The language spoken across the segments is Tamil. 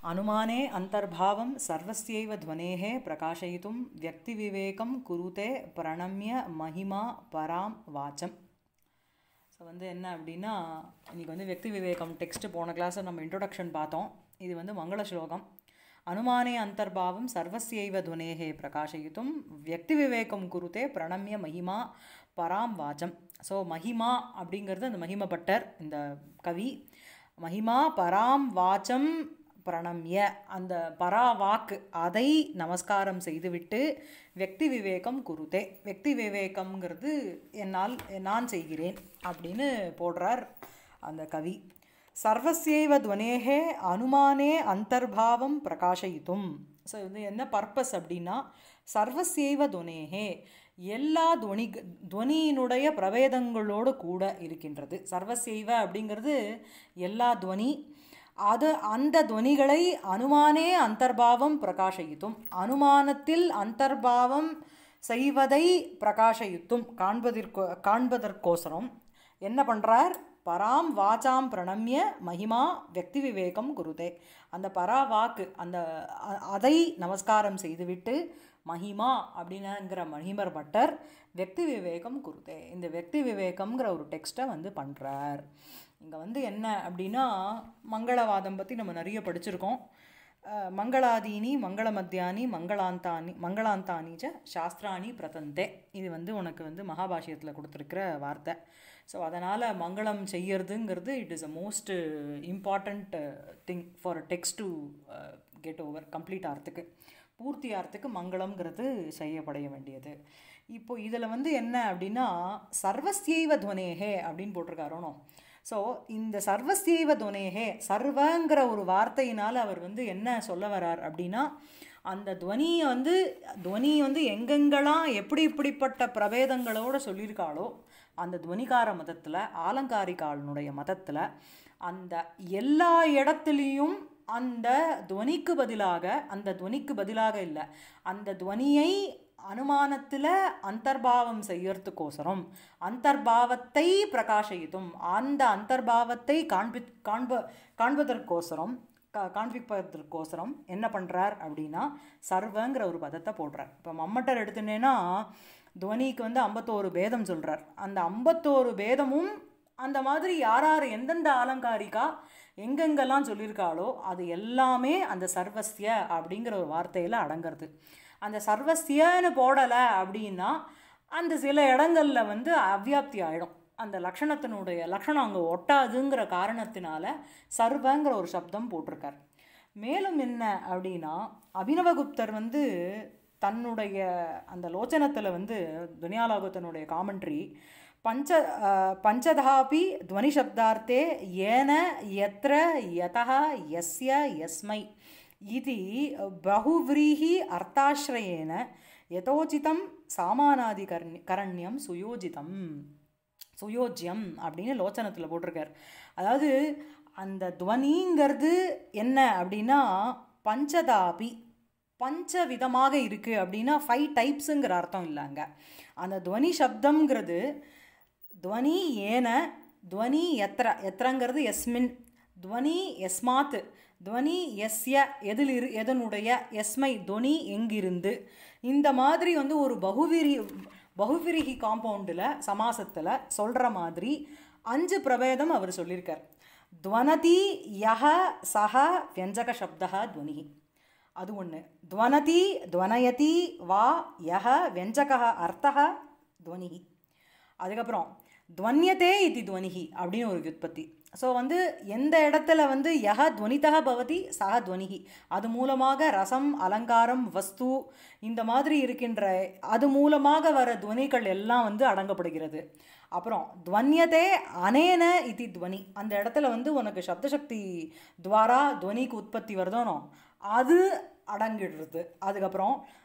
अनुमाने अन्तर्भावं सर्वस्यैव ध्वनेः प्रकाशयितुं व्यक्तिविवेकं कुरुते प्रणम्य महिमा பராம் வாச்சம் ஸோ வந்து என்ன அப்படின்னா இன்றைக்கி வந்து व्यक्ति விவேகம் டெக்ஸ்ட் போன கிளாஸில் நம்ம இன்ட்ரொடக்ஷன் பார்த்தோம் இது வந்து மங்கள ஸ்லோகம் அனுமானே அந்தர்பாவம் சர்வஸ்யைவ துனேகே பிரகாஷயித்தும் व्यक्ति விவேகம் குருத்தே பிரணம்ய மகிமா பராம் வாச்சம் ஸோ மகிமா அப்படிங்கிறது அந்த மகிமப்பட்டர் இந்த கவி மகிமா பராம் வாச்சம் பிரணம்ய அந்த பரா வாக்கு அதை நமஸ்காரம் செய்துவிட்டு வெக்தி விவேகம் குருதே வெக்தி விவேகம்ங்கிறது என்னால் நான் செய்கிறேன் அப்படின்னு போடுறார் அந்த கவி சர்வசேவ துவனேகே அனுமானே அந்தர்பாவம் பிரகாஷயித்தும் ஸோ இது என்ன பர்பஸ் அப்படின்னா சர்வசேவ துவனேகே எல்லா துவனி துவனியினுடைய பிரவேதங்களோடு கூட இருக்கின்றது சர்வசேவ அப்படிங்கிறது எல்லா துவனி அது அந்த துவனிகளை அனுமானே அந்தர்பாவம் பிரகாஷயித்தும் அனுமானத்தில் அந்தர்பாவம் செய்வதை பிரகாஷயித்தும் காண்பதற்கு காண்பதற்கோசரம் என்ன பண்ணுறார் பராம் வாச்சாம் பிரணம்ய மகிமா வெக்தி விவேகம் குருதே அந்த பரா வாக்கு அந்த அதை நமஸ்காரம் செய்துவிட்டு மகிமா அப்படின்னுங்கிற மகிமர் பட்டர் வெக்தி விவேகம் குருதே இந்த வெக்தி விவேகம்ங்கிற ஒரு டெக்ஸ்ட்டை வந்து பண்ணுறார் இங்கே வந்து என்ன அப்படின்னா மங்களவாதம் பற்றி நம்ம நிறைய படிச்சிருக்கோம் மங்களாதீனி மங்கள மத்தியானி மங்களாந்தானி மங்களாந்தானி ச சாஸ்திராணி பிரதந்தே இது வந்து உனக்கு வந்து மகாபாஷ்யத்தில் கொடுத்துருக்கிற வார்த்தை ஸோ அதனால் மங்களம் செய்யறதுங்கிறது it is a most important thing for text to get over complete ஆகிறதுக்கு பூர்த்தி ஆகிறதுக்கு மங்களம்ங்கிறது செய்யப்படைய வேண்டியது இப்போ இதில் வந்து என்ன அப்படின்னா சர்வஸ்யைவ துவனேகே அப்படின்னு போட்டிருக்காரோனோ ஸோ இந்த சர்வசீவ துவனேகே சர்வங்கிற ஒரு வார்த்தையினால் அவர் வந்து என்ன சொல்ல வரார் அப்படின்னா அந்த துவனியை வந்து துவனி வந்து எங்கெங்கெல்லாம் எப்படி இப்படிப்பட்ட பிரபேதங்களோடு சொல்லியிருக்காளோ அந்த துவனிகார மதத்தில் ஆலங்காரிகாலனுடைய மதத்தில் அந்த எல்லா இடத்துலையும் அந்த துவனிக்கு பதிலாக அந்த துவனிக்கு பதிலாக இல்லை அந்த துவனியை அனுமானத்தில் அந்தர்பாவம் செய்யறதுக்கோசரம் அந்தர்பாவத்தை பிரகாஷயித்தும் அந்த அந்தர்பாவத்தை காண்பி காண்ப காண்பதற்கோசரம் கா காண்பிப்பதற்கோசரம் என்ன பண்ணுறார் அப்படின்னா சர்வங்கிற ஒரு பதத்தை போடுறார் இப்போ மம்மட்டர் எடுத்துனேன்னா துவனிக்கு வந்து ஐம்பத்தோரு பேதம் சொல்கிறார் அந்த ஐம்பத்தோரு பேதமும் அந்த மாதிரி யார் யார் எந்தெந்த ஆலங்காரிக்கா எங்கெங்கெல்லாம் சொல்லியிருக்காளோ அது எல்லாமே அந்த சர்வஸ்ய அப்படிங்கிற ஒரு வார்த்தையில் அடங்கிறது அந்த சர்வசியன்னு போடலை அப்படின்னா அந்த சில இடங்களில் வந்து அவ்வியாப்தி ஆகிடும் அந்த லக்ஷணத்தினுடைய லக்ஷணம் அங்கே ஒட்டாதுங்கிற காரணத்தினால சர்வங்கிற ஒரு சப்தம் போட்டிருக்கார் மேலும் என்ன அப்படின்னா அபினவகுப்தர் வந்து தன்னுடைய அந்த லோச்சனத்தில் வந்து துனியாலாகுத்தனுடைய காமெண்ட்ரி பஞ்ச பஞ்சதாபி துவனிசப்தார்த்தே ஏன எத்திர யதா எஸ்ய எஸ்மை இது பகுவ்ரீஹி அர்த்தாசிரயேன யதோச்சிதம் சாமானாதிகர்ணி கரண்யம் சுயோஜிதம் சுயோஜ்யம் அப்படின்னு லோச்சனத்தில் போட்டிருக்கார் அதாவது அந்த துவனிங்கிறது என்ன அப்படின்னா பஞ்சதாபி பஞ்ச விதமாக இருக்குது அப்படின்னா ஃபைவ் டைப்ஸுங்கிற அர்த்தம் இல்லைங்க அந்த துவனி சப்தம்ங்கிறது துவனி ஏன துவனி எத்திர எத்திரங்கிறது எஸ்மின் துவனி எஸ்மாத் துவனி எஸ்ய எதில் இரு எதனுடைய எஸ்மை துவனி எங்கிருந்து இந்த மாதிரி வந்து ஒரு பகுவிரி பகுவிரிகி காம்பவுண்டில் சமாசத்தில் சொல்கிற மாதிரி அஞ்சு பிரபேதம் அவர் சொல்லியிருக்கார் துவனதி யஹ சஹ வியஞ்சக சப்தா துவனி அது ஒன்று துவனதி துவனயதி வா யஹ வியஞ்சக அர்த்தா துவனி அதுக்கப்புறம் துவன்யத்தே இது துவனிகி அப்படின்னு ஒரு வியுற்பத்தி ஸோ வந்து எந்த இடத்துல வந்து யக துவனிதக பவதி சக துவனிகி அது மூலமாக ரசம் அலங்காரம் வஸ்து இந்த மாதிரி இருக்கின்ற அது மூலமாக வர துவனிகள் எல்லாம் வந்து அடங்கப்படுகிறது அப்புறம் துவன்யத்தே அனேன இது துவனி அந்த இடத்துல வந்து உனக்கு சப்தசக்தி துவாரா துவனிக்கு உற்பத்தி வருதோனோ அது அடங்கிடுறது அதுக்கப்புறம்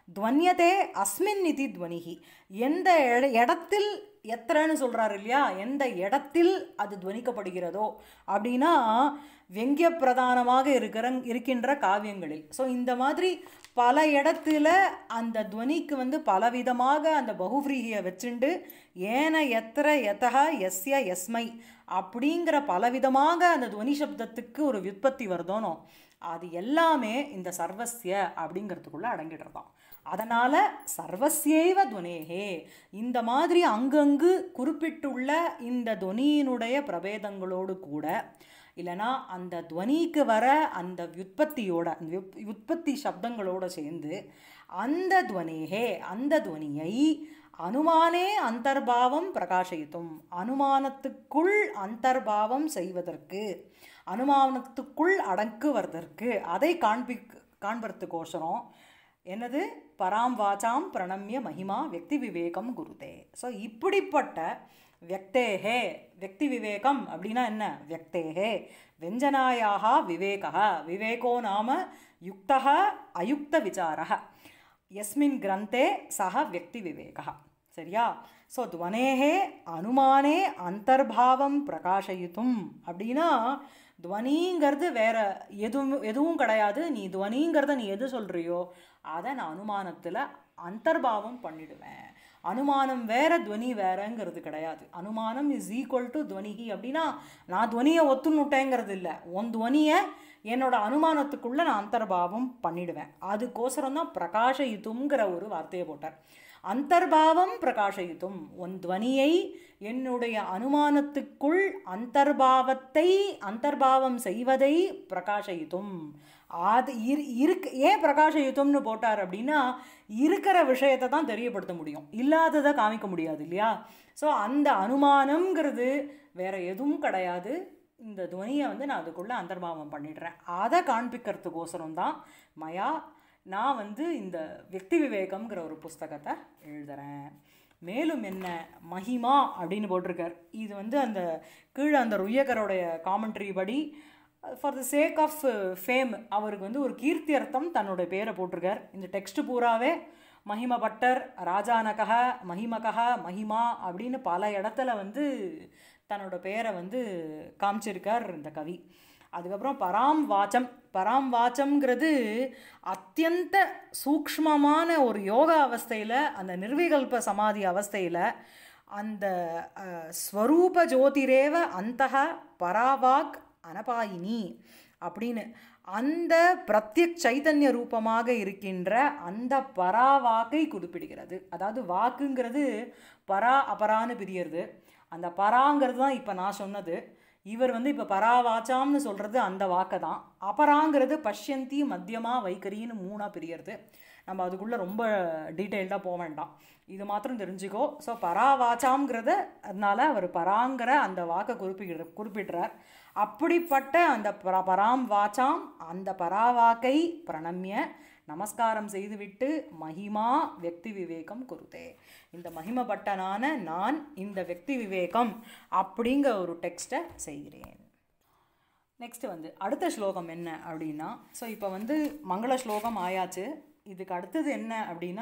துவன்யதே அஸ்மின் இதி துவனிகி எந்த இட- இடத்தில் எத்திரன்னு சொல்றாரு இல்லையா எந்த இடத்தில் அது துவனிக்கப்படுகிறதோ அப்படின்னா வெங்கிய பிரதானமாக இருக்கிற இருக்கின்ற காவியங்களில் ஸோ இந்த மாதிரி பல இடத்துல அந்த துவனிக்கு வந்து பலவிதமாக அந்த பகுவிரீகியை வச்சுண்டு ஏன எத்திர எத்தக எஸ்ய எஸ்மை அப்படிங்கிற பலவிதமாக அந்த துவனி சப்தத்துக்கு ஒரு விற்பத்தி வருதோனோ அது எல்லாமே இந்த சர்வஸ்ய அப்படிங்கிறதுக்குள்ள அடங்கிடுறதாம் அதனால சர்வஸ்யைவ துவனேகே இந்த மாதிரி அங்கங்கு குறிப்பிட்டுள்ள இந்த துவனியினுடைய பிரபேதங்களோடு கூட இல்லைனா அந்த துவனிக்கு வர அந்த வியுற்பத்தியோட அந்த வியுப்- வியுற்பத்தி சப்தங்களோட சேர்ந்து அந்த துவனேகே அந்த துவனியை அனுமானே அந்தர்பாவம் பிரகாசயித்தும் அனுமானத்துக்குள் அந்தர்பாவம் செய்வதற்கு அனுமானத்துக்குள் அடக்குவதற்கு அதை காண்பி காண்பறதுக்கோசரம் என்னது பராம் வாசாம் பிரணம்ய மகிமா வெக்தி விவேகம் குருதே ஸோ இப்படிப்பட்ட வியக்தேகே வெக்தி விவேகம் அப்படின்னா என்ன வியக்தேகே வெஞ்சனாயாக விவேகா விவேகோ நாம யுக்தா அயுக்த விசாரः எஸ்மின் கிரந்தே சக வியக்தி விவேகா சரியா ஸோ துவனேகே அனுமானே அந்தர்பாவம் பிரகாசயித்தும் அப்படின்னா துவனிங்கிறது வேற எதுவும் எதுவும் கிடையாது நீ துவனிங்கிறத நீ எது சொல்றியோ அதை நான் அனுமானத்தில் அந்தர்பாவம் பண்ணிடுவேன் அனுமானம் வேற துவனி வேறங்கிறது கிடையாது அனுமானம் இஸ் ஈக்குவல் டு துவனிகி அப்படின்னா நான் துவனியை ஒத்துணுட்டேங்கிறது இல்லை உன் துவனியை என்னோட அனுமானத்துக்குள்ள நான் அந்தர்பாவம் பண்ணிடுவேன் அதுக்கோசரம் தான் பிரகாஷயித்துங்கிற ஒரு வார்த்தையை போட்டார் அந்தர்பாவம் பிரகாஷயித்தும் உன் துவனியை என்னுடைய அனுமானத்துக்குள் அந்தர்பாவத்தை அந்தர்பாவம் செய்வதை பிரகாஷயித்தும் அது இரு இருக்கு ஏன் பிரகாஷயுத்தம்னு போட்டார் அப்படின்னா இருக்கிற விஷயத்தை தான் தெரியப்படுத்த முடியும் இல்லாததை காமிக்க முடியாது இல்லையா ஸோ அந்த அனுமானம்ங்கிறது வேற எதுவும் கிடையாது இந்த துவனியை வந்து நான் அதுக்குள்ளே அந்தர்பாவம் பண்ணிடுறேன் அதை காண்பிக்கிறதுக்கோசரம் தான் மயா நான் வந்து இந்த வெக்தி விவேகம்ங்கிற ஒரு புஸ்தகத்தை எழுதுறேன் மேலும் என்ன மகிமா அப்படின்னு போட்டிருக்கார் இது வந்து அந்த கீழே அந்த ருய்யகரோடைய காமெண்ட்ரி படி for the sake of fame அவருக்கு வந்து ஒரு கீர்த்தி அர்த்தம் தன்னோட பேரை போட்டிருக்கார் இந்த டெக்ஸ்ட் பூராவே மகிம பட்டர் ராஜானகக மகிமகா மகிமா அப்படின்னு பல இடத்துல வந்து தன்னோட பேரை வந்து காமிச்சிருக்கார் இந்த கவி அதுக்கப்புறம் பராம் வாச்சம் பராம் வாச்சம்ங்கிறது அத்தியந்த சூக்ஷ்மமான ஒரு யோகா அவஸ்தையில் அந்த நிர்விகல்ப சமாதி அவஸ்தையில் அந்த அஹ், ஸ்வரூப ஜோதிரேவ அந்தக பராவாக் அனபாயினி அப்படின்னு அந்த பிரத்யக் சைதன்ய ரூபமாக இருக்கின்ற அந்த பராவாக்கை குறிப்பிடுகிறது அதாவது வாக்குங்கிறது பரா அபரான்னு பிரியறது அந்த பராங்கிறது தான் இப்போ நான் சொன்னது இவர் வந்து இப்போ பராவாச்சாம்னு சொல்கிறது அந்த வாக்கை தான் அபராங்கிறது பஷ்யந்தி மத்தியமா வைக்கரின்னு மூணாக பிரியறது நம்ம அதுக்குள்ளே ரொம்ப டீட்டெயில்டாக போக வேண்டாம் இது மாத்திரம் தெரிஞ்சுக்கோ ஸோ பராவாச்சாம்ங்கிறத அதனால அவர் பராங்கிற அந்த வாக்கை குறிப்பிடுற குறிப்பிடுறார் அப்படிப்பட்ட அந்த பர பராம் வாச்சாம் அந்த பராவாக்கை பிரணம்ய நமஸ்காரம் செய்துவிட்டு மகிமா வெக்தி விவேகம் குருதே இந்த மகிமப்பட்டனான நான் இந்த வெக்தி விவேகம் அப்படிங்கிற ஒரு டெக்ஸ்ட்டை செய்கிறேன் நெக்ஸ்ட் வந்து அடுத்த ஸ்லோகம் என்ன அப்படின்னா ஸோ இப்போ வந்து மங்கள ஸ்லோகம் ஆயாச்சு இதுக்கு அடுத்தது என்ன அப்படின்னா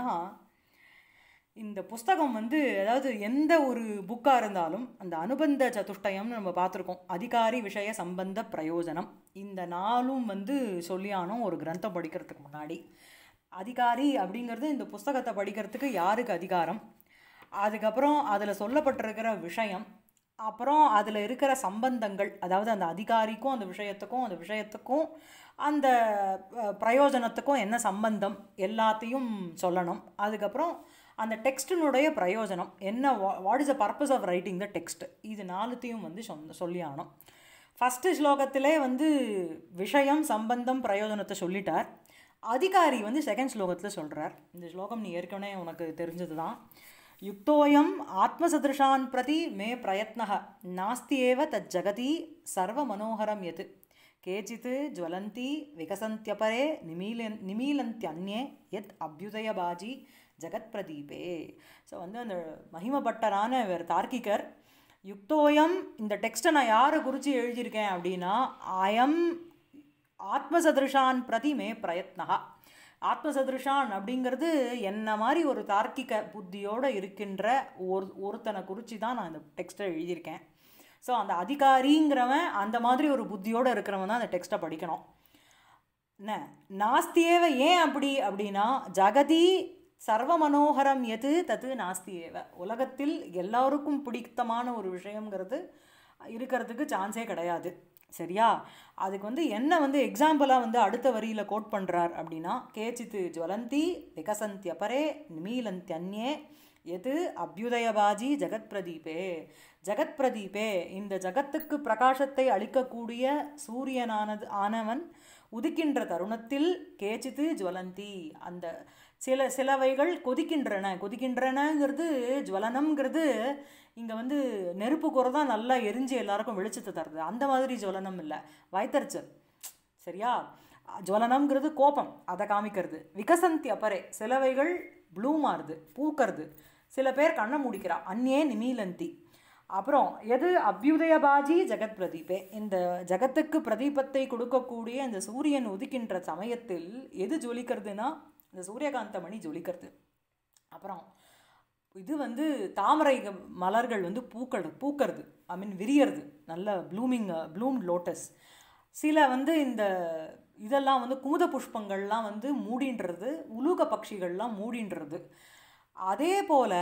இந்த புஸ்தகம் வந்து அதாவது எந்த ஒரு புக்காக இருந்தாலும் அந்த அனுபந்த சதுஷ்டயம்னு நம்ம பார்த்துருக்கோம் அதிகாரி விஷய சம்பந்த பிரயோஜனம் இந்த நாளும் வந்து சொல்லியானோம் ஒரு கிரந்தம் படிக்கிறதுக்கு முன்னாடி அதிகாரி அப்படிங்கிறது இந்த புஸ்தகத்தை படிக்கிறதுக்கு யாருக்கு அதிகாரம் அதுக்கப்புறம் அதில் சொல்லப்பட்டிருக்கிற விஷயம் அப்புறம் அதில் இருக்கிற சம்பந்தங்கள் அதாவது அந்த அதிகாரிக்கும் அந்த விஷயத்துக்கும் அந்த விஷயத்துக்கும் அந்த அஹ், பிரயோஜனத்துக்கும் என்ன சம்பந்தம் எல்லாத்தையும் சொல்லணும் அதுக்கப்புறம் அந்த டெக்ஸ்டினுடைய பிரயோஜனம் என்ன what is the purpose of writing the text இது நாலுத்தையும் வந்து சொந்த சொல்லி ஆனோம் ஃபஸ்ட்டு ஸ்லோகத்திலே வந்து விஷயம் சம்பந்தம் பிரயோஜனத்தை சொல்லிட்டார் அதிகாரி வந்து செகண்ட் ஸ்லோகத்தில் சொல்கிறார் இந்த ஸ்லோகம் நீ ஏற்கனவே உனக்கு தெரிஞ்சது தான் யுக்தோயம் ஆத்மசதிருஷான் பிரதி மே பிரயத்னः நாஸ்தி ஏவ தத் ஜகதி சர்வ மனோகரம் எது கேச்சித் ஜுவலந்தி விகசந்தியபரே நிமீலன் நிமீலந்தியன்யே எத் அபியுதயபாஜி ஜெகத் பிரதீபே ஸோ வந்து அந்த மகிமப்பட்டரான இவர் தார்க்கிகர் யுக்தோயம் இந்த டெக்ஸ்ட்டை நான் யாரை குறித்து எழுதியிருக்கேன் அப்படின்னா அயம் ஆத்மசதிருஷான் பிரதி மே பிரயத்னஹா ஆத்மசதிருஷான் அப்படிங்கிறது என்ன மாதிரி ஒரு தார்க்கிக புத்தியோடு இருக்கின்ற ஒரு ஒருத்தனை குறித்து தான் நான் இந்த டெக்ஸ்ட்டை எழுதியிருக்கேன் ஸோ அந்த அதிகாரிங்கிறவன் அந்த மாதிரி ஒரு புத்தியோடு இருக்கிறவன் தான் அந்த டெக்ஸ்ட்டை படிக்கணும் என்ன நாஸ்தியேவ ஏன் அப்படி அப்படின்னா ஜகதி சர்வ மனோகரம் எது தது நாஸ்தியேவ உலகத்தில் எல்லாருக்கும் பிடித்தமான ஒரு விஷயங்கிறது இருக்கிறதுக்கு சான்ஸே கிடையாது சரியா அதுக்கு வந்து என்ன வந்து எக்ஸாம்பிளாக வந்து அடுத்த வரியில் கோட் பண்ணுறார் அப்படின்னா கேச்சித்து ஜுவலந்தி விகசந்தியபரே நிமீலந்தியன்யே எது அபியுதயபாஜி ஜெகத் பிரதீபே ஜெகத் பிரதீபே இந்த ஜகத்துக்கு பிரகாசத்தை அளிக்கக்கூடிய சூரியனானது ஆனவன் உதிக்கின்ற தருணத்தில் கேச்சித்து ஜுவலந்தி அந்த சில சிலவைகள் கொதிக்கின்றன கொதிக்கின்றனங்கிறது ஜுவலனம்ங்கிறது இங்கே வந்து நெருப்பு குறை தான் நல்லா எரிஞ்சு எல்லாருக்கும் வெளிச்சத்தை தருது அந்த மாதிரி ஜுவலனம் இல்லை வயத்தறிச்சல் சரியா ஜுவலனம்ங்கிறது கோபம் அதை காமிக்கிறது விகசந்தி அப்பரே சிலவைகள் ப்ளூம் ஆறுது பூக்கிறது சில பேர் கண்ணை முடிக்கிறா அந்நே நிமீலந்தி அப்புறம் எது அபியுதயபாஜி ஜெகத் பிரதீபே இந்த ஜகத்துக்கு பிரதீபத்தை கொடுக்கக்கூடிய இந்த சூரியன் உதிக்கின்ற சமயத்தில் எது ஜொலிக்கிறதுனா இந்த சூரியகாந்த மணி ஜொலிக்கிறது அப்புறம் இது வந்து தாமரை மலர்கள் வந்து பூக்கள் பூக்கிறது ஐ மீன் விரியறது நல்ல ப்ளூமிங் ப்ளூம் லோட்டஸ் சில வந்து இந்த இதெல்லாம் வந்து குமுத புஷ்பங்கள்லாம் வந்து மூடின்றது உலூக பட்சிகள்லாம் மூடின்றது அதே போல்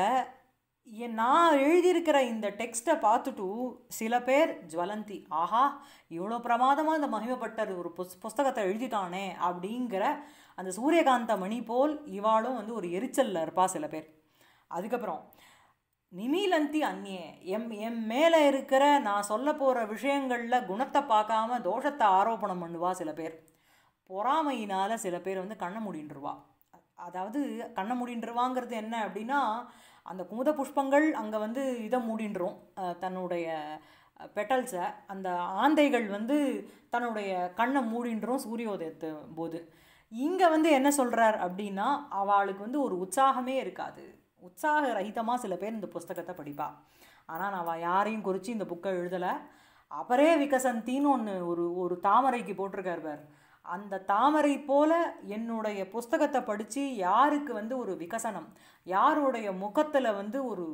நான் எழுதியிருக்கிற இந்த டெக்ஸ்ட்டை பார்த்துட்டு சில பேர் ஜுவலந்தி ஆஹா இவ்வளோ பிரமாதமாக இந்த மகிமைப்பட்டர் ஒரு புஸ் புஸ்தகத்தை எழுதிட்டானே அப்படிங்கிற அந்த சூரியகாந்த மணி போல் இவாளும் வந்து ஒரு எரிச்சலில் இருப்பா சில பேர் அதுக்கப்புறம் நிமீலந்தி அந்நியே எம் எம் மேலே இருக்கிற நான் சொல்ல போகிற விஷயங்களில் குணத்தை பார்க்காம தோஷத்தை ஆரோப்பணம் பண்ணுவா சில பேர் பொறாமையினால் சில பேர் வந்து கண்ணை மூடின்றுவா அதாவது கண்ணை மூடின்றுவாங்கிறது என்ன அப்படின்னா அந்த குமுத புஷ்பங்கள் அங்கே வந்து இதை மூடின்றும் தன்னுடைய பெட்டல்ஸை அந்த ஆந்தைகள் வந்து தன்னுடைய கண்ணை மூடின்றும் சூரியோதயத்து போது இங்கே வந்து என்ன சொல்கிறார் அப்படின்னா அவளுக்கு வந்து ஒரு உற்சாகமே இருக்காது உற்சாக ரහිதமாக சில பேர் இந்த புஸ்தகத்தை படிப்பா ஆனால் நான் யாரையும் குறித்து இந்த புக்கை எழுதலை அபரே விகசந்தின்னு ஒன்று ஒரு ஒரு தாமரைக்கு போட்டிருக்கார் பார் அந்த தாமரை போல என்னுடைய புஸ்தகத்தை படித்து யாருக்கு வந்து ஒரு விகசனம் யாருடைய முகத்தில் வந்து ஒரு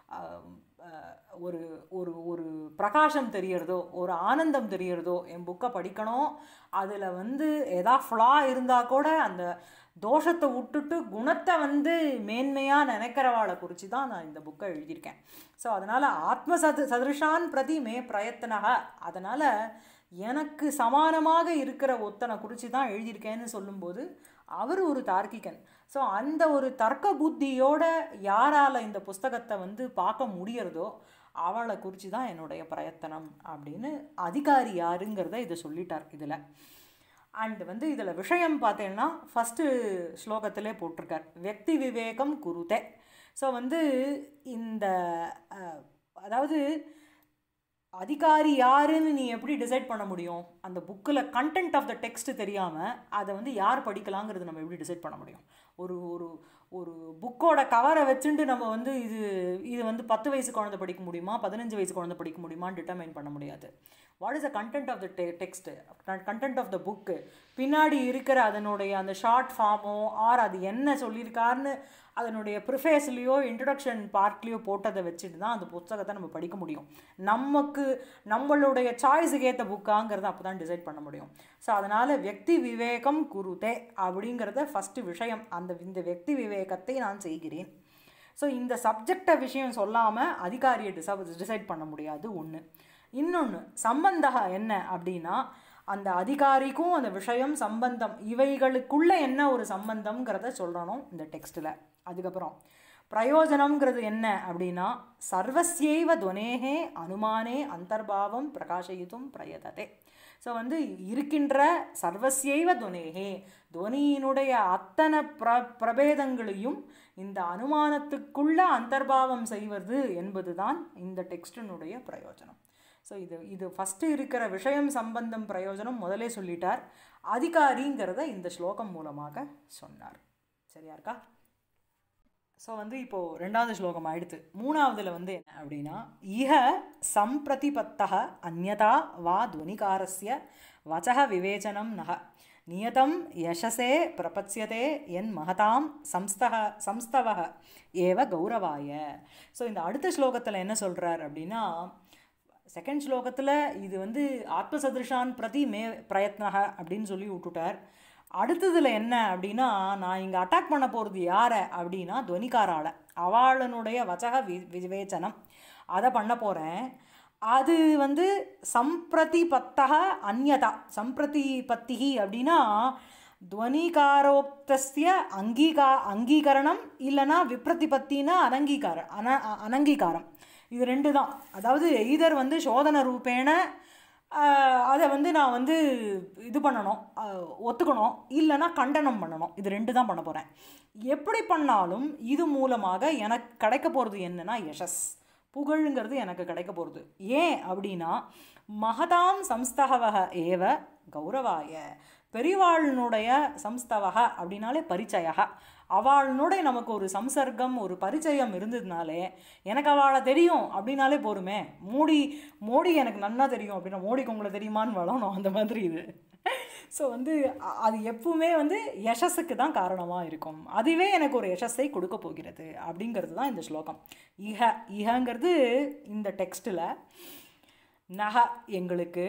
ஒரு ஒரு ஒரு பிரகாசம் தெரியறதோ ஒரு ஆனந்தம் தெரியறதோ என் புக்கை படிக்கணும் அதில் வந்து எதா ஃப்ளா இருந்தால் கூட அந்த தோஷத்தை விட்டுட்டு குணத்தை வந்து மேன்மையாக நினைக்கிறவாளை குறித்து தான் நான் இந்த புக்கை எழுதியிருக்கேன் ஸோ அதனால் ஆத்ம சது சதுருஷான் பிரதி மே பிரயத்தனக அதனால் எனக்கு சமானமாக இருக்கிற ஒத்தனை குறித்து தான் எழுதியிருக்கேன்னு சொல்லும்போது அவர் ஒரு தார்க்கிகன் ஸோ அந்த ஒரு தர்க்க புத்தியோட யாரால் இந்த புஸ்தகத்தை வந்து பார்க்க முடியறதோ அவளை குறித்து தான் என்னுடைய பிரயத்தனம் அப்படின்னு அதிகாரி யாருங்கிறத இதை சொல்லிட்டார் இதில் அண்ட் வந்து இதில் விஷயம் பார்த்தேன்னா ஃபஸ்ட்டு ஸ்லோகத்திலே போட்டிருக்கார் வெக்தி விவேகம் குருதே ஸோ வந்து இந்த அதாவது அதிகாரி யாருன்னு நீ எப்படி டிசைட் பண்ண முடியும் அந்த புக்கில் கண்டென்ட் ஆஃப் த டெக்ஸ்ட் தெரியாமல் அதை வந்து யார் படிக்கலாங்கிறது நம்ம எப்படி டிசைட் பண்ண முடியும் ஒரு ஒரு ஒரு புக்கோட கவரை வச்சுட்டு நம்ம வந்து இது இது வந்து பத்து வயசு குழந்தை படிக்க முடியுமா பதினஞ்சு வயசு குழந்தை படிக்க முடியுமான்னு டிட்டர்மைன் பண்ண முடியாது what is the content of the டெ text content of the book பின்னாடி இருக்கிற அதனுடைய அந்த ஷார்ட் ஃபார்மோ ஆர் அது என்ன சொல்லியிருக்காருன்னு அதனுடைய ப்ரிஃபேஸ்லேயோ இன்ட்ரடக்ஷன் பார்ட்லேயோ போட்டதை வச்சுட்டு தான் அந்த புத்தகத்தை நம்ம படிக்க முடியும் நமக்கு நம்மளுடைய சாய்ஸுக்கு ஏற்ற புக்காங்கிறத அப்போ தான் டிசைட் பண்ண முடியும் ஸோ அதனால் வெக்தி விவேகம் குருதே அப்படிங்கிறத ஃபஸ்ட்டு விஷயம் அந்த இந்த வெக்தி விவேகத்தை நான் செய்கிறேன் ஸோ இந்த சப்ஜெக்டை விஷயம் சொல்லாமல் அதிகாரியை டிச டிசைட் பண்ண முடியாது ஒன்று இன்னொன்று சம்பந்தக என்ன அப்படின்னா அந்த அதிகாரிக்கும் அந்த விஷயம் சம்பந்தம் இவைகளுக்குள்ள என்ன ஒரு சம்பந்தம்ங்கிறத சொல்லணும் இந்த டெக்ஸ்ட்டில் அதுக்கப்புறம் பிரயோஜனம்ங்கிறது என்ன அப்படின்னா சர்வசியைவ துவனேகே அனுமானே அந்தர்பாவம் பிரகாசயித்தும் பிரயததே ஸோ வந்து இருக்கின்ற சர்வசியைவ துவனேகே துவனியினுடைய அத்தனை பிர பிரபேதங்களையும் இந்த அனுமானத்துக்குள்ள அந்தர்பாவம் செய்வது என்பதுதான் இந்த டெக்ஸ்டினுடைய பிரயோஜனம் ஸோ இது இது ஃபஸ்ட்டு இருக்கிற விஷயம் சம்பந்தம் பிரயோஜனம் முதலே சொல்லிட்டார் அதிகாரிங்கிறத இந்த ஸ்லோகம் மூலமாக சொன்னார் சரியா இருக்கா ஸோ வந்து இப்போது ரெண்டாவது ஸ்லோகம் ஆயிடுத்து மூணாவதுல வந்து என்ன அப்படின்னா இஹ சம்பிரதிபத்தக அந்யதா வா துவனிகாரஸ்ய வச்சக விவேச்சனம் நக நியதம் யசசே பிரபத்யதே என் மகதாம் சம்ஸ்தக சம்ஸ்தவக ஏவ கௌரவாய ஸோ இந்த அடுத்த ஸ்லோகத்தில் என்ன சொல்கிறார் அப்படின்னா செகண்ட் ஸ்லோகத்தில் இது வந்து ஆத்மசதிருஷான் பிரதி மே பிரயத்னக அப்படின்னு சொல்லி விட்டுட்டார் அடுத்ததில் என்ன அப்படின்னா நான் இங்கே அட்டாக் பண்ண போகிறது யாரை அப்படின்னா துவனிக்காரால அவளனுடைய வச்சக வி விவேச்சனம் அதை பண்ண போகிறேன் அது வந்து சம்பிரதிபத்தக அந்யதா சம்பிரதிபத்திகி அப்படின்னா துவனிகாரோக்தஸ்ய அங்கீகா அங்கீகரணம் இல்லைன்னா விப்ரதிபத்தினா அனங்கீகார அன அனங்கீகாரம் இது ரெண்டு தான் அதாவது எய்தர் வந்து சோதன ரூபேண ஆஹ், அதை வந்து நான் வந்து இது பண்ணணும் ஆஹ், ஒத்துக்கணும் இல்லைன்னா கண்டனம் பண்ணணும் இது ரெண்டு தான் பண்ண போகிறேன் எப்படி பண்ணாலும் இது மூலமாக எனக்கு கிடைக்க போகிறது என்னன்னா யசஸ் புகழுங்கிறது எனக்கு கிடைக்க போகிறது ஏன் அப்படின்னா மகதாம் சம்ஸ்தகவக ஏவ கௌரவாய பெரிவாளினுடைய சம்ஸ்தவக அப்படின்னாலே பரிச்சயக அவளுடைய நமக்கு ஒரு சம்சர்க்கம் ஒரு பரிச்சயம் இருந்ததுனாலே எனக்கு அவளை தெரியும் அப்படின்னாலே போருமே மோடி மோடி எனக்கு நன்னா தெரியும் அப்படின்னா மோடிக்கு உங்களை தெரியுமான்னு வளரணும் அந்த மாதிரி இது ஸோ வந்து அ- அது எப்பவுமே வந்து யசஸுக்கு தான் காரணமாக இருக்கும் அதுவே எனக்கு ஒரு யசஸை கொடுக்க போகிறது அப்படிங்கிறது தான் இந்த ஸ்லோகம் இஹ இஹங்கிறது இந்த டெக்ஸ்ட்டில் நக எங்களுக்கு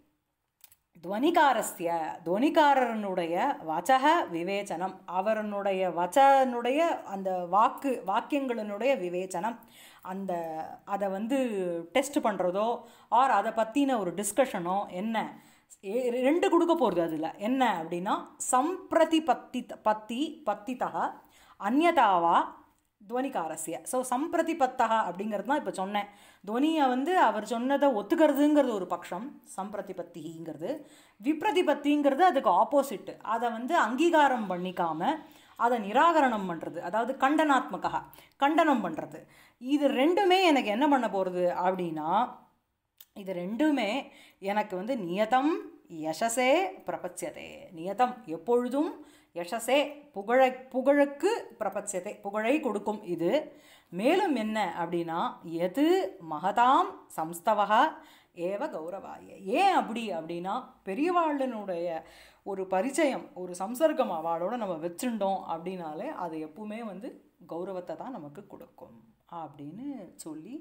துவனிகாரஸ்ய துவனிகாரனுடைய வச்சக விவேச்சனம் அவரனுடைய வச்சனுடைய அந்த வாக்கு வாக்கியங்களினுடைய விவேச்சனம் அந்த அதை வந்து டெஸ்ட் பண்ணுறதோ ஆர் அதை பற்றின ஒரு டிஸ்கஷனோ என்ன ஏ- ரெண்டு கொடுக்க போகிறது அதில் என்ன அப்படின்னா சம்பிரதி பத்தி பத்தி பத்தித்தக அந்யதாவா துவனிகாரஸ்ய ஸோ சம்பிரதிபத்தக அப்படிங்கிறது தான் இப்போ சொன்னேன் துவனியை வந்து அவர் சொன்னதை ஒத்துக்கிறதுங்கிறது ஒரு பட்சம் சம்பிரதிபத்திங்கிறது விப்ரதிபத்திங்கிறது அதுக்கு ஆப்போசிட் அதை வந்து அங்கீகாரம் பண்ணிக்காம அதை நிராகரணம் பண்ணுறது அதாவது கண்டனாத்மகா கண்டனம் பண்ணுறது இது ரெண்டுமே எனக்கு என்ன பண்ண போகிறது அப்படின்னா இது ரெண்டுமே எனக்கு வந்து நியதம் யசசே பிரபச்சதே நியதம் எப்பொழுதும் யசசே புகழை புகழுக்கு பிரபச்சதே புகழை கொடுக்கும் இது மேலும் என்ன அப்படின்னா எது மகதாம் சம்ஸ்தவகா ஏவ கௌரவாய ஏன் அப்படி அப்படின்னா பெரியவாளனுடைய ஒரு பரிச்சயம் ஒரு சம்சர்க்கம் அவளோட நம்ம வச்சுட்டோம் அப்படின்னாலே அது எப்பவுமே வந்து கௌரவத்தை தான் நமக்கு கொடுக்கும் அப்படின்னு சொல்லி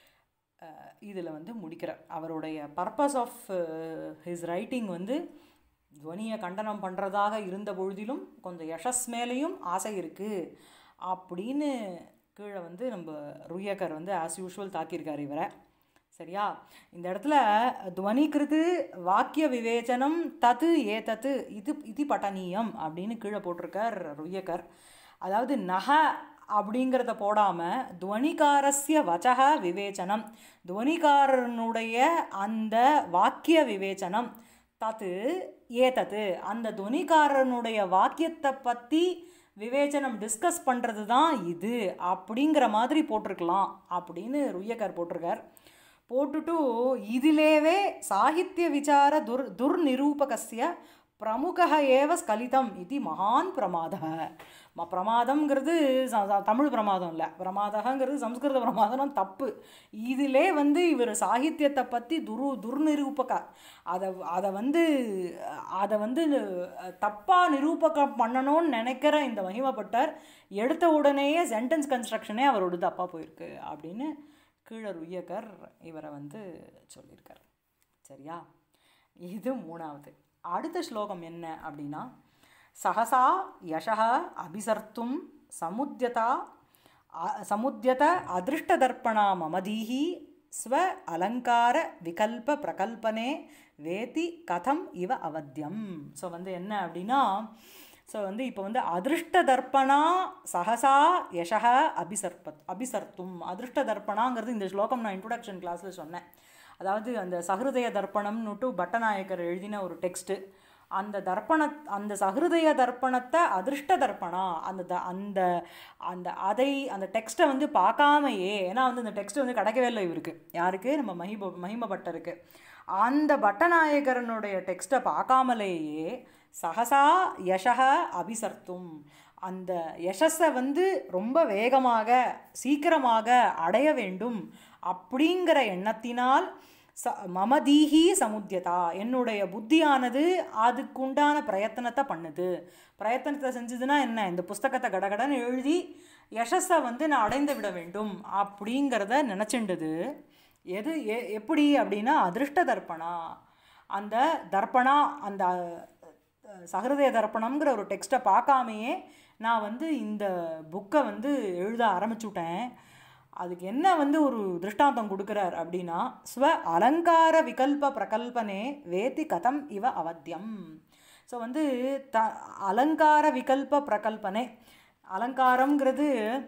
இதில் வந்து முடிக்கிறார் அவருடைய பர்பஸ் ஆஃப் ஹிஸ் ரைட்டிங் வந்து துவனியை கண்டனம் பண்ணுறதாக இருந்த பொழுதிலும் கொஞ்சம் யஷஸ் மேலேயும் ஆசை இருக்குது அப்படின்னு கீழே வந்து நம்ம ருயக்கர் வந்து ஆஸ் யூஷுவல் தாக்கியிருக்கார் இவரை சரியா இந்த இடத்துல துவனிகிருது வாக்கிய விவேச்சனம் தத்து ஏ தத்து இது இது பட்டனீயம் அப்படின்னு கீழே போட்டிருக்கார் ருயக்கர் அதாவது நக அப்படிங்கிறத போடாமல் துவனிகாரஸ்ய வச்சக விவேச்சனம் துவனிகாரனுடைய அந்த வாக்கிய விவேச்சனம் தத்து ஏதத்து அந்த துவனிகாரனுடைய வாக்கியத்தை பற்றி விவேச்சனம் டிஸ்கஸ் பண்ணுறது தான் இது அப்படிங்கிற மாதிரி போட்டிருக்கலாம் அப்படின்னு ருய்யக்கார் போட்டிருக்கார் போட்டுட்டு இதிலேவே சாகித்ய விசார துர் துர்நிரூபகஸ்ய பிரமுக ஏவ ஸ்கலிதம் இது மகான் பிரமாத ம பிரமாதம்ங்கிறது ச- ச- தமிழ் பிரமாதம் இல்லை பிரமாதங்கிறது சம்ஸ்கிருத பிரமாதம் தப்பு இதிலே வந்து இவர் சாகித்யத்தை பற்றி துரு துர்நிரூபக அதை அதை வந்து அதை வந்து தப்பாக நிரூபகம் பண்ணணும்னு நினைக்கிற இந்த மகிமப்பட்டர் எடுத்த உடனேயே சென்டென்ஸ் கன்ஸ்ட்ரக்ஷனே அவரோட தப்பாக போயிருக்கு அப்படின்னு கீழர் உய்யக்கர் இவரை வந்து சொல்லியிருக்கார் சரியா இது மூணாவது அடுத்த ஸ்லோகம் என்ன அப்படின்னா சகசா யசக அபிசர்த்தும் சமுத்தியதா அ- சமுத்தியத அதிருஷ்டதர்ப்பணா மமதீஹி ஸ்வ அலங்கார விகல்ப பிரகல்பனே வேதி கதம் இவ அவத்தியம் ஸோ வந்து என்ன அப்படின்னா ஸோ வந்து இப்போ வந்து அதிருஷ்ட தர்ப்பணா சகசா யசக அபிசர்பத் அபிசர்த்தும் அதிருஷ்ட தர்ப்பணாங்கிறது இந்த ஸ்லோகம் நான் இன்ட்ரோடக்ஷன் கிளாஸில் சொன்னேன் அதாவது அந்த சஹிருதய தர்ப்பணம்னுட்டு பட்டநாயக்கர் எழுதின ஒரு டெக்ஸ்ட்டு அந்த தர்ப்பண அந்த சஹிருதய தர்ப்பணத்தை அதிருஷ்ட தர்ப்பணா அந்த த அந்த அந்த அதை அந்த டெக்ஸ்ட்டை வந்து பார்க்காமையே ஏன்னா வந்து அந்த டெக்ஸ்ட் வந்து கிடைக்கவே இல்லை இவருக்கு யாருக்கு நம்ம மஹிப மகிம பட்டருக்கு அந்த பட்டநாயகரனுடைய டெக்ஸ்ட்டை பார்க்காமலேயே சகசா யசக அபிசர்த்தும் அந்த யசஸை வந்து ரொம்ப வேகமாக சீக்கிரமாக அடைய வேண்டும் அப்படிங்கிற எண்ணத்தினால் ச மமதீஹி சமுத்தியதா என்னுடைய புத்தியானது அதுக்குண்டான பிரயத்தனத்தை பண்ணுது பிரயத்தனத்தை செஞ்சதுன்னா என்ன இந்த புஸ்தகத்தை கடகடன்னு எழுதி யசஸை வந்து நான் அடைந்து விட வேண்டும் அப்படிங்கிறத நினச்சிண்டது எது எ எப்படி அப்படின்னா அதிருஷ்ட தர்ப்பணா அந்த தர்ப்பணா அந்த அஹ், சஹிருதய தர்ப்பணம்ங்கிற ஒரு டெக்ஸ்ட்டை பார்க்காமையே நான் வந்து இந்த புக்கை வந்து எழுத ஆரம்பிச்சுட்டேன் அதுக்கு என்ன வந்து ஒரு திருஷ்டாந்தம் கொடுக்குறார் அப்படின்னா ஸ்வ அலங்கார விகல்ப பிரகல்பனே வேதி கதம் இவ அவத்தியம் ஸோ வந்து த அலங்கார விகல்ப பிரகல்பனே அலங்காரம்ங்கிறது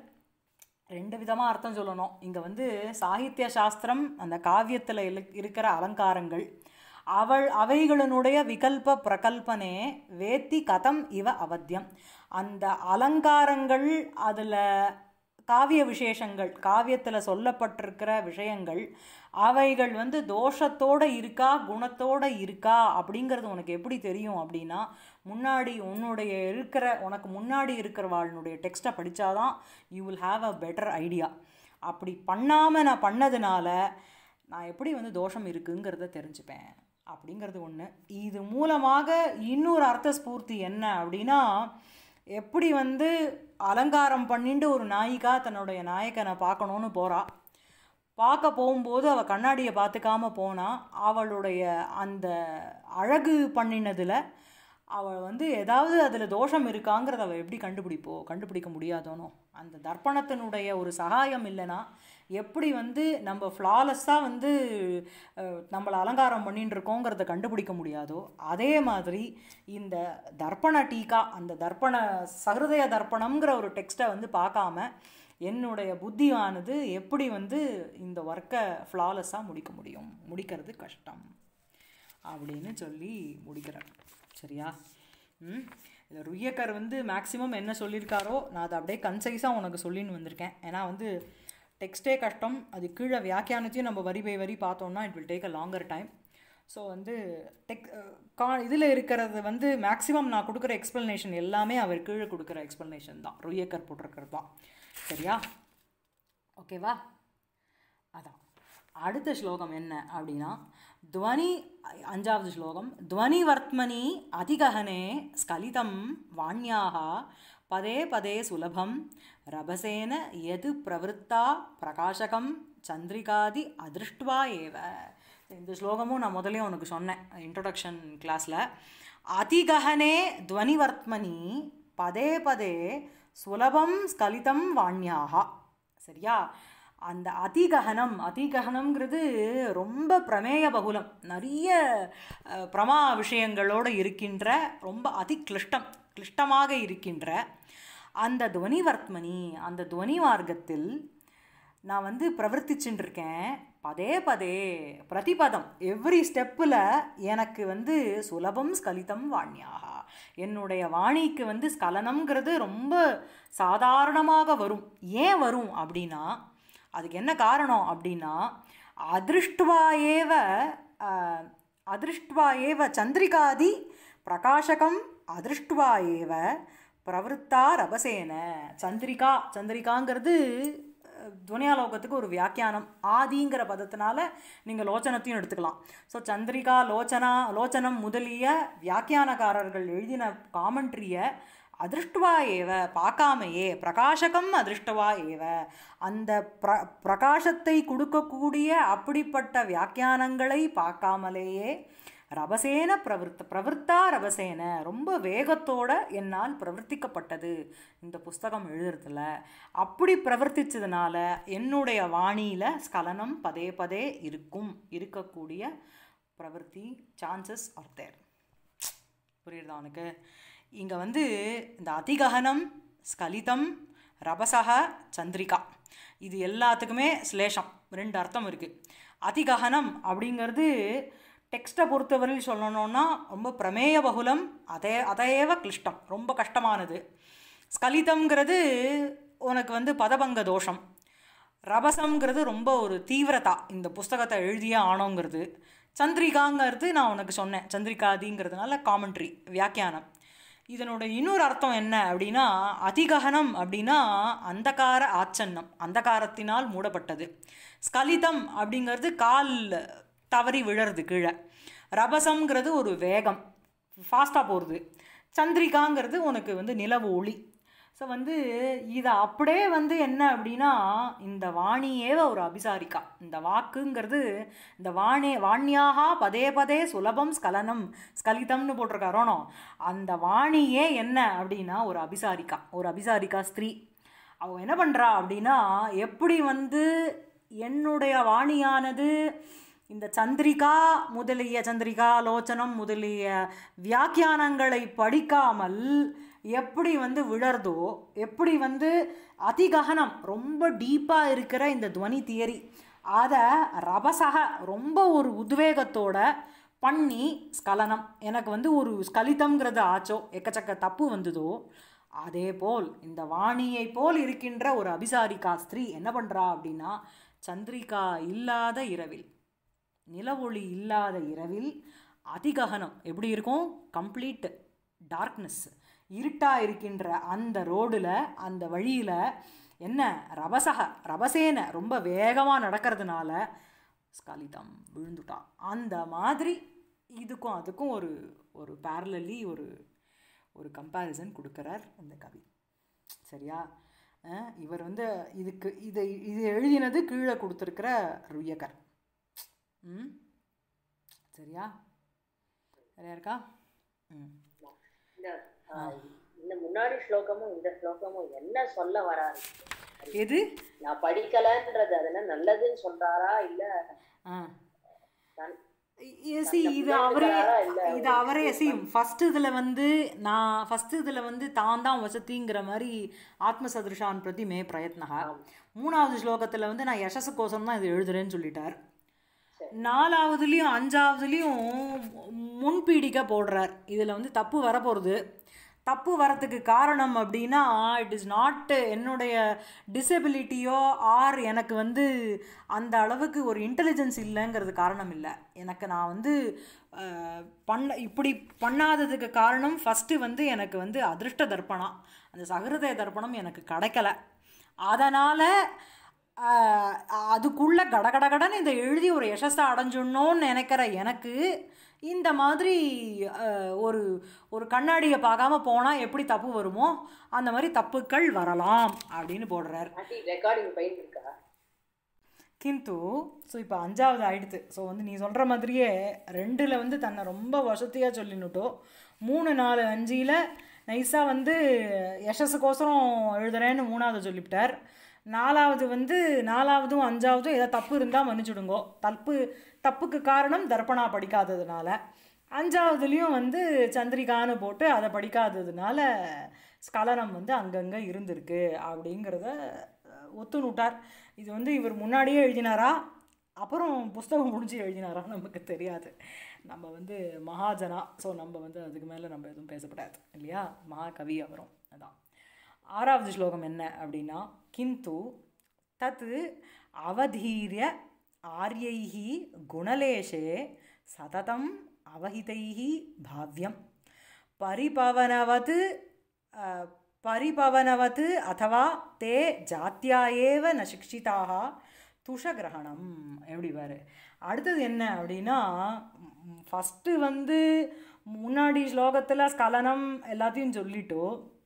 ரெண்டு விதமாக அர்த்தம் சொல்லணும் இங்கே வந்து சாகித்ய சாஸ்திரம் அந்த காவியத்தில் இருக்கிற அலங்காரங்கள் அவள் அவைகளினுடைய விகல்ப பிரகல்பனே வேத்தி கதம் இவ அவத்தியம் அந்த அலங்காரங்கள் அதில் காவிய விசேஷங்கள் காவியத்தில் சொல்லப்பட்டிருக்கிற விஷயங்கள் அவைகள் வந்து தோஷத்தோட இருக்கா குணத்தோட இருக்கா அப்படிங்கிறது உனக்கு எப்படி தெரியும் அப்படின்னா முன்னாடி உன்னுடைய இருக்கிற உனக்கு முன்னாடி இருக்கிறவாளுடைய டெக்ஸ்ட்டை படித்தாதான் you will have a better idea அப்படி பண்ணாமல் நான் பண்ணதுனால நான் எப்படி வந்து தோஷம் இருக்குங்கிறத தெரிஞ்சுப்பேன் அப்படிங்கிறது ஒன்று இது மூலமாக இன்னொரு அர்த்த ஸ்பூர்த்தி என்ன அப்படின்னா எப்படி வந்து அலங்காரம் பண்ணிட்டு ஒரு நாயிகா தன்னுடைய நாயக்கனை பார்க்கணுன்னு போகிறா பார்க்க போகும்போது அவள் கண்ணாடியை பார்த்துக்காம போனா அவளுடைய அந்த அழகு பண்ணினதில் அவள் வந்து ஏதாவது அதில் தோஷம் இருக்காங்கிறத அவள் எப்படி கண்டுபிடிப்போ கண்டுபிடிக்க முடியாதோனோ அந்த தர்ப்பணத்தினுடைய ஒரு சகாயம் இல்லைன்னா எப்படி வந்து நம்ம ஃப்ளாலெஸ்ஸாக வந்து அஹ், நம்மளை அலங்காரம் பண்ணிட்டு இருக்கோங்கிறத கண்டுபிடிக்க முடியாதோ அதே மாதிரி இந்த தர்ப்பண டீகா அந்த தர்ப்பண சஹிருதய தர்ப்பணம்ங்கிற ஒரு டெக்ஸ்ட்டை வந்து பார்க்காம என்னுடைய புத்தியானது எப்படி வந்து இந்த ஒர்க்கை ஃப்ளாலெஸ்ஸாக முடிக்க முடியும் முடிக்கிறது கஷ்டம் அப்படின்னு சொல்லி முடிக்கிறார் சரியா ம் இதில் ருய்யக்கர் வந்து மேக்ஸிமம் என்ன சொல்லியிருக்காரோ நான் அதை அப்படியே கன்சைஸாக உனக்கு சொல்லின்னு வந்திருக்கேன் ஏன்னா வந்து டெக்ஸ்டே கஷ்டம் அது கீழே வியாக்கியானத்தையும் நம்ம வரி பை வரி பார்த்தோம்னா it will take a longer time so வந்து டெக் கா இதில் இருக்கிறது வந்து மேக்ஸிமம் நான் கொடுக்குற எக்ஸ்ப்ளனேஷன் எல்லாமே அவர் கீழே கொடுக்குற எக்ஸ்ப்ளனேஷன் தான் ருய்யக்கர் போட்டிருக்கிறது தான் சரியா ஓகேவா அதான் அடுத்த ஸ்லோகம் என்ன அப்படின்னா துவனி அஞ்சாவது ஸ்லோகம் துவனிவர்த்மனி அதிகஹனே ஸ்கலிதம் வாண்யாக பதே பதே சுலபம் ரபசேன எது பிரவருத்தா பிரகாசகம் சந்திரிகாதி அதிருஷ்டுவா ஏவ இந்த ஸ்லோகமும் நான் முதலே உனக்கு சொன்னேன் இன்ட்ரொடக்ஷன் கிளாஸில் அதிகஹனே துவனிவர்த்மனி பதே பதே சுலபம் ஸ்கலிதம் வாண்யாக சரியா அந்த அதிககனம் அதிககனம்ங்கிறது ரொம்ப பிரமேய பகுலம் நிறைய அஹ், பிரமா விஷயங்களோடு இருக்கின்ற ரொம்ப அதி கிளிஷ்டம் கிளிஷ்டமாக இருக்கின்ற அந்த துவனிவர்த்மனி அந்த துவனி மார்க்கத்தில் நான் வந்து பிரவர்த்திச்சுட்டு இருக்கேன் பதே பதே பிரதிபதம் எவ்ரி ஸ்டெப்பில் எனக்கு வந்து சுலபம் ஸ்கலிதம் வாணியாக என்னுடைய வாணிக்கு வந்து ஸ்கலனம்ங்கிறது ரொம்ப சாதாரணமாக வரும் ஏன் வரும் அப்படின்னா அதுக்கு என்ன காரணம் அப்படின்னா அதிருஷ்டுவா ஏவ அஹ், அதிருஷ்டுவா ஏவ சந்திரிகாதி பிரகாசகம் அதிருஷ்டுவா ஏவ பிரவருத்தா ரபசேன சந்திரிகா சந்திரிகாங்கிறது அஹ், துவனியாலோகத்துக்கு ஒரு வியாக்கியானம் ஆதிங்கிற பதத்தினால நீங்கள் லோச்சனத்தையும் எடுத்துக்கலாம் ஸோ சந்திரிகா லோச்சனா லோச்சனம் முதலிய வியாக்கியானக்காரர்கள் எழுதின காமெண்ட்ரியை அதிருஷ்டுவா ஏவ பார்க்காமையே பிரகாசகம் அதிருஷ்டவா ஏவ அந்த பிர பிரகாசத்தை கொடுக்கக்கூடிய அப்படிப்பட்ட வியாக்கியானங்களை பார்க்காமலேயே ரபசேன பிரவருத்த பிரவருத்தா ரபசேன ரொம்ப வேகத்தோட என்னால் பிரவர்த்திக்கப்பட்டது இந்த புஸ்தகம் எழுதுறதுல அப்படி பிரவர்த்திச்சதுனால என்னுடைய வாணியில் ஸ்கலனம் பதே பதே இருக்கும் இருக்கக்கூடிய பிரவர்த்தி சான்சஸ் ஆர் தேர் புரியுதா உனக்கு இங்கே வந்து இந்த அதிககனம் ஸ்கலிதம் ரபசக சந்திரிகா இது எல்லாத்துக்குமே ஸ்லேஷம் ரெண்டு அர்த்தம் இருக்குது அதிககனம் அப்படிங்கிறது டெக்ஸ்ட்டை பொறுத்தவரையில் சொல்லணும்னா ரொம்ப பிரமேய பகுலம் அதே அதையேவ கிளிஷ்டம் ரொம்ப கஷ்டமானது ஸ்கலிதம்ங்கிறது உனக்கு வந்து பதபங்க தோஷம் ரபசம்ங்கிறது ரொம்ப ஒரு தீவிரதா இந்த புஸ்தகத்தை எழுதியே ஆனோங்கிறது சந்திரிகாங்கிறது நான் உனக்கு சொன்னேன் சந்திரிகாதிங்கிறதுனால காமெண்ட்ரி வியாக்கியானம் இதனோட இன்னொரு அர்த்தம் என்ன அப்படின்னா அதிககனம் அப்படின்னா அந்தகார ஆச்சன்னம் அந்தகாரத்தினால் மூடப்பட்டது ஸ்கலிதம் அப்படிங்கிறது கால் தவறி விழறது கீழே ரபசம்ங்கிறது ஒரு வேகம் ஃபாஸ்ட்டாக போகிறது சந்திரிகாங்கிறது உனக்கு வந்து நிலவு ஒளி ஸோ வந்து இதை அப்படியே வந்து என்ன அப்படின்னா இந்த வாணியேவ ஒரு அபிசாரிக்கா இந்த வாக்குங்கிறது இந்த வாணி வாணியாக பதே பதே சுலபம் ஸ்கலனம் ஸ்கலிதம்னு போட்டிருக்காரோனோ அந்த வாணியே என்ன அப்படின்னா ஒரு அபிசாரிக்கா ஒரு அபிசாரிக்கா ஸ்திரீ அவ என்ன பண்ணுறா அப்படின்னா எப்படி வந்து என்னுடைய வாணியானது இந்த சந்திரிகா முதலிய சந்திரிகா லோச்சனம் முதலிய வியாக்கியானங்களை படிக்காமல் எப்படி வந்து விழறதோ எப்படி வந்து அதிககனம் ரொம்ப டீப்பாக இருக்கிற இந்த துவனி தியரி அதை ரபசக ரொம்ப ஒரு உத்வேகத்தோட பண்ணி ஸ்கலனம் எனக்கு வந்து ஒரு ஸ்கலிதம்ங்கிறது ஆச்சோ எக்கச்சக்க தப்பு வந்ததோ அதே போல் இந்த வாணியை போல் இருக்கின்ற ஒரு அபிசாரிகா ஸ்திரீ என்ன பண்ணுறா அப்படின்னா சந்திரிகா இல்லாத இரவில் நிலவொளி இல்லாத இரவில் அதிககனம் எப்படி இருக்கும் கம்ப்ளீட் டார்க்னஸ் இருட்டாக இருக்கின்ற அந்த ரோடில் அந்த வழியில் என்ன ரபசக ரபசேன ரொம்ப வேகமாக நடக்கிறதுனால ஸ்கலிதம் விழுந்துட்டான் அந்த மாதிரி இதுக்கும் அதுக்கும் ஒரு ஒரு பேரலி ஒரு ஒரு கம்பேரிசன் கொடுக்குறார் இந்த கவி சரியா அஹ் இவர் வந்து இதுக்கு இதை இது எழுதினது கீழே கொடுத்துருக்கிற ருயகர் ம் சரியா சரியா இருக்கா ம் இந்த ஆஹ், இந்த முன்னாடி ஸ்லோகமும் இந்த ஸ்லோகமும் என்ன சொல்ல வராரு எது நான் படிக்கலன்றது அதெல்லாம் நல்லதுன்னு சொல்றாரா இல்ல ஆ நான் சி இது அவரே இது அவரே சி ஃபஸ்ட்டு இதில் வந்து நான் ஃபஸ்ட்டு இதில் வந்து தான் தான் வசதிங்கிற மாதிரி ஆத்ம சதுருஷான் பிரதி மே பிரயத்னகா மூணாவது ஸ்லோகத்தில் வந்து நான் யசஸுக்கோசம் தான் இது எழுதுறேன்னு சொல்லிட்டார் நாலாவதுலேயும் அஞ்சாவதுலேயும் முன்பீடிக்க போடுறார் இதில் வந்து தப்பு வரப்போகிறது தப்பு வரத்துக்கு காரணம் அப்படின்னா இட் இஸ் நாட் என்னுடைய டிசபிலிட்டியோ ஆர் எனக்கு வந்து அந்த அளவுக்கு ஒரு இன்டெலிஜென்ஸ் இல்லைங்கிறது காரணம் இல்லை எனக்கு நான் வந்து அஹ், பண்ண இப்படி பண்ணாததுக்கு காரணம் ஃபஸ்ட்டு வந்து எனக்கு வந்து அதிருஷ்ட தர்ப்பணம் அந்த சகிருதய தர்ப்பணம் எனக்கு கிடைக்கல அதனால் அதுக்குள்ள கடகடகடன்னு இதை எழுதி ஒரு யசஸை அடைஞ்சிடணும்னு நினைக்கிற எனக்கு இந்த மாதிரி அஹ், ஒரு ஒரு கண்ணாடியை பார்க்காம போனால் எப்படி தப்பு வருமோ அந்த மாதிரி தப்புக்கள் வரலாம் அப்படின்னு போடுறார் ஆண்டி ரெக்கார்டிங் பயிர் இருக்கா கிந்து ஸோ இப்போ அஞ்சாவது ஆயிடுத்து ஸோ வந்து நீ சொல்கிற மாதிரியே ரெண்டில் வந்து தன்னை ரொம்ப வசதியாக சொல்லினுட்டோ மூணு நாலு அஞ்சில் நைஸாக வந்து யசஸுக்கோசரம் எழுதுறேன்னு மூணாவது சொல்லிவிட்டார் நாலாவது வந்து நாலாவதும் அஞ்சாவதும் ஏதோ தப்பு இருந்தால் மன்னிச்சுடுங்கோ தப்பு தப்புக்கு காரணம் தர்ப்பணா படிக்காததுனால அஞ்சாவதுலேயும் வந்து சந்திரிகான்னு போட்டு அதை படிக்காததுனால ஸ்கலனம் வந்து அங்கங்கே இருந்திருக்கு அப்படிங்கிறத அஹ், ஒத்துணுட்டார் இது வந்து இவர் முன்னாடியே எழுதினாரா அப்புறம் புஸ்தகம் முடிஞ்சு எழுதினாரா நமக்கு தெரியாது நம்ம வந்து மகாஜனா ஸோ நம்ம வந்து அதுக்கு மேலே நம்ம எதுவும் பேசப்படாது இல்லையா மகாகவி அவரும் அதான் ஆறாவது ஸ்லோகம் என்ன அப்படின்னா கிந்து தத் அவதீரிய ஆர்யைः குணலேஷே சததம் அவஹிதைः பாவ்யம் பரிபவனவத் அஹ், பரிபவனவத் அथवा தே ஜாத்தியா ஏவ ந சிக்ஷிதாக துஷகிரகணம் எப்படி பாரு அடுத்தது என்ன அப்படின்னா ஃபஸ்ட்டு வந்து முன்னாடி ஸ்லோகத்தில் ஸ்கலனம் எல்லாத்தையும் சொல்லிட்டோ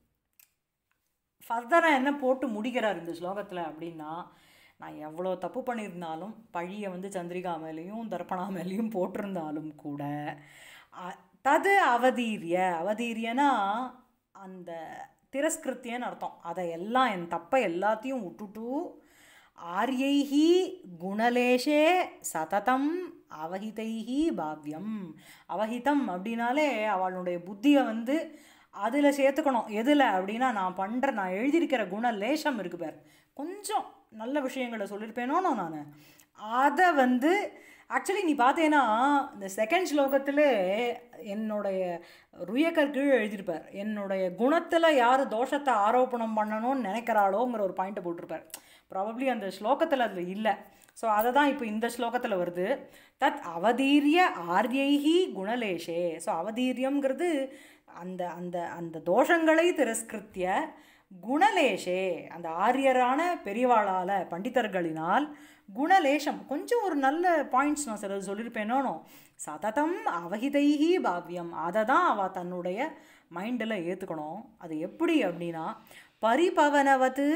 ஃபர்தராக என்ன போட்டு முடிக்கிறார் இந்த ஸ்லோகத்தில் அப்படின்னா நான் எவ்வளோ தப்பு பண்ணியிருந்தாலும் பழியை வந்து சந்திரிகா மேலேயும் தர்ப்பணா மேலேயும் போட்டிருந்தாலும் கூட அ- தது அவதீரிய அவதீரியனா அந்த திரஸ்கிருத்தியன்னு அர்த்தம் அதை எல்லாம் என் தப்பை எல்லாத்தையும் விட்டுட்டு ஆர்யைஹி குணலேஷே சததம் அவஹிதைஹி பாவ்யம் அவஹிதம் அப்படின்னாலே அவளுடைய புத்தியை வந்து அதில் சேர்த்துக்கணும் எதில் அப்படின்னா நான் பண்ணுற நான் எழுதியிருக்கிற குண லேசம் இருக்கு பார் கொஞ்சம் நல்ல விஷயங்களை சொல்லியிருப்பேனோனோ நான் அதை வந்து ஆக்சுவலி நீ பார்த்தேன்னா இந்த செகண்ட் ஸ்லோகத்திலே என்னுடைய ருயக்கர் கீழ் எழுதியிருப்பார் என்னுடைய குணத்தில் யார் தோஷத்தை ஆரோபணம் பண்ணணும்னு நினைக்கிறாளோங்கிற ஒரு பாயிண்ட்டை போட்டிருப்பார் ப்ராபப்ளி அந்த ஸ்லோகத்தில் அதில் இல்லை ஸோ அதை தான் இப்போ இந்த ஸ்லோகத்தில் வருது தத் அவதீரிய ஆர்யைஹி குணலேஷே ஸோ அவதீரியம்ங்கிறது அந்த அந்த அந்த தோஷங்களை திரஸ்கிருத்திய குணலேஷே அந்த ஆரியரான பெரியவாளால் பண்டிதர்களினால் குணலேஷம் கொஞ்சம் ஒரு நல்ல பாயிண்ட்ஸ் நான் சிலது சொல்லியிருப்பேனோ சததம் அவஹிதைஹி பாவ்யம் அதை தான் அவள் தன்னுடைய மைண்டில் ஏற்றுக்கணும் அது எப்படி அப்படின்னா பரிபவனவது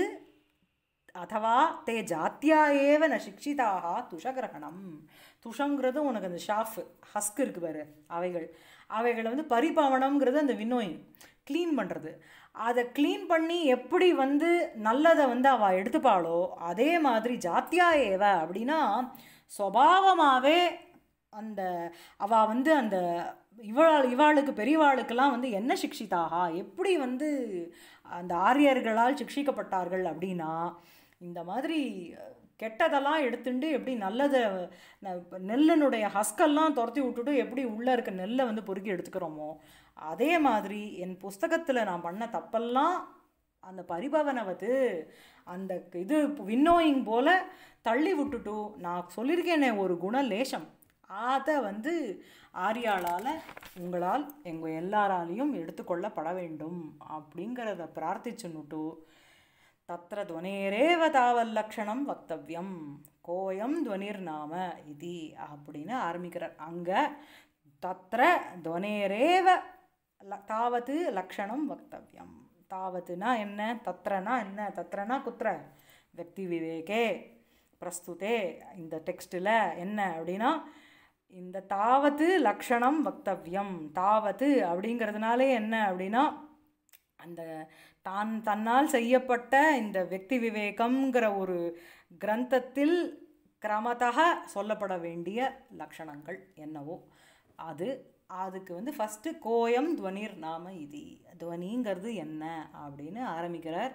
அதவா தே ஜாத்தியா ஏவ ந சிக்ஷிதாக துஷகிரகணம் துஷங்கிறது உனக்கு அந்த ஷாஃப் ஹஸ்க் இருக்கு பாரு அவைகள் அவைகளை வந்து பரிபாவனம்ங்கிறது அந்த வினோயிங் க்ளீன் பண்ணுறது அதை க்ளீன் பண்ணி எப்படி வந்து நல்லதை வந்து அவள் எடுத்துப்பாளோ அதே மாதிரி ஜாத்தியா ஏவ அப்படின்னா சுவாவமாகவே அந்த அவள் வந்து அந்த இவள் இவாளுக்கு பெரியவாளுக்கெல்லாம் வந்து என்ன சிக்ஷிதாகா எப்படி வந்து அந்த ஆரியர்களால் சிக்ஷிக்கப்பட்டார்கள் அப்படின்னா இந்த மாதிரி கெட்டதெல்லாம் எடுத்துட்டு எப்படி நல்லதை ந- நெல்லினுடைய ஹஸ்கெல்லாம் துரத்தி விட்டுட்டு எப்படி உள்ளே இருக்க நெல்லை வந்து பொறுக்கி எடுத்துக்கிறோமோ அதே மாதிரி என் புஸ்தகத்தில் நான் பண்ண தப்பெல்லாம் அந்த பரிபவனவது அந்த இது விண்ணோயிங் போல தள்ளி விட்டுட்டு நான் சொல்லியிருக்கேனே ஒரு குணலேஷம் அதை வந்து ஆரியாளால் உங்களால் எங்கள் எல்லாராலையும் எடுத்துக்கொள்ளப்பட வேண்டும் அப்படிங்கிறத பிரார்த்திச்சுன்னுட்டு தத்திர துவனேரேவ தாவல்லக்ஷணம் வக்தவ்யம் கோயம் துவனிர் நாம இதி அப்படின்னு ஆரம்பிக்கிறார் அங்கே தத்திர துவனேரேவ ல- தாவது லக்ஷணம் வக்தவ்யம் தாவத்துனா என்ன தத்ரனா என்ன தத்ரனா குத்திர வெக்தி விவேகே பிரஸ்துதே இந்த டெக்ஸ்டில் என்ன அப்படின்னா இந்த தாவத்து லக்ஷணம் வக்தவ்யம் தாவத்து அப்படிங்கிறதுனாலே என்ன அப்படின்னா அந்த தான் தன்னால் செய்யப்பட்ட இந்த வெக்தி விவேகம்ங்கிற ஒரு கிரந்தத்தில் கிரமத்தக சொல்லப்பட வேண்டிய லக்ஷணங்கள் என்னவோ அது அதுக்கு வந்து ஃபஸ்ட்டு கோயம் துவனிர் நாம இதி துவனிங்கிறது என்ன அப்படின்னு ஆரம்பிக்கிறார்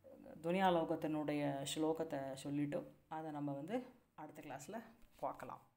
துனியாலோகத்தினுடைய ஸ்லோகத்தை சொல்லிட்டோம் அதை நம்ம வந்து அடுத்த கிளாஸில் பார்க்கலாம்